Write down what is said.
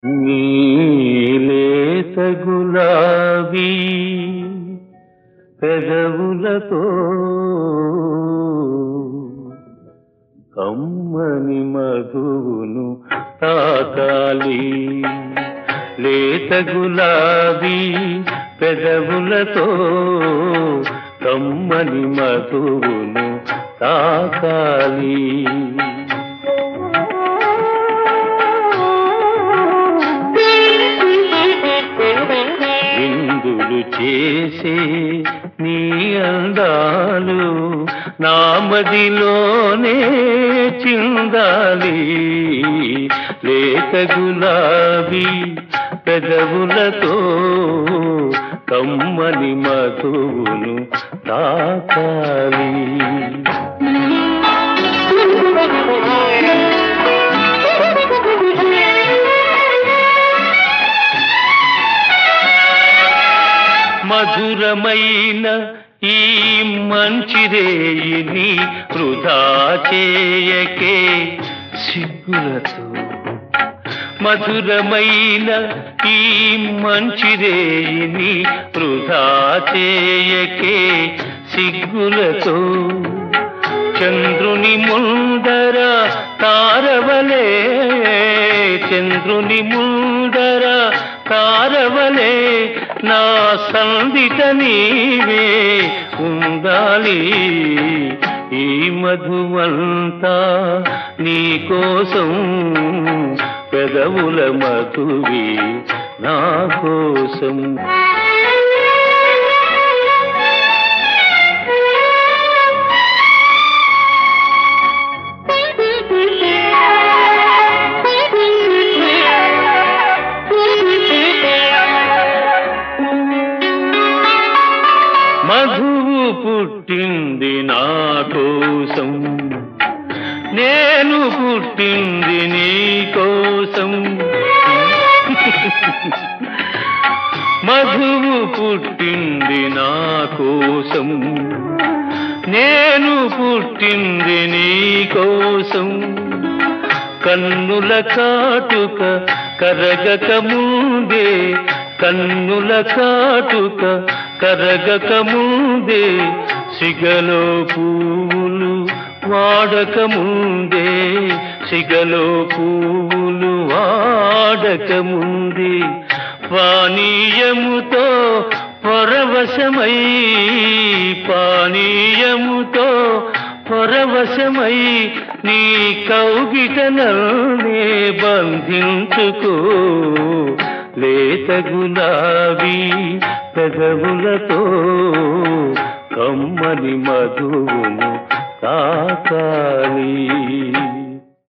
నీలేత గులాబీ పెదవులతో కమ్మని మధువును తాకాలి లేత గులాబీ పెదవులతో కమ్మని మధువును తాకాలి విందులు చేసే నీ అందాలు నామదిలోనే చిందాలి లేత గులాబీ పెదవులతో కమ్మని మధువును తాకాలి మధురమైన ఈ మంచిరేయిని వృధా చేయకే సిగ్గులతో మధురమైన ఈ మంచిరేయిని వృధా చేయకే సిగ్గులతో చంద్రుని ముందర తారవలే చంద్రుని ముందర తారవలే నా సందిట నీవే ఉండాలి ఈ మధువంతా నీ కోసం పెదవుల మధువి నా కోసం మధువు పుట్టింది నా కోసం నేను పుట్టింది నీ కోసం మధువు పుట్టింది నా కోసం నేను పుట్టింది నీ కోసం కన్నుల కాటుక కరగక ముందే కన్నుల కాటుక కరగక ముందే సిగలో పూలు వాడక ముందే సిగలో పూలు వాడక ముందే పానీయముతో పరవశమై పానీయముతో పరవశమై నీ కౌగిటనల్నే బంధించుకో లేత గులాబీ పెదవులతో కమ్మని మధువును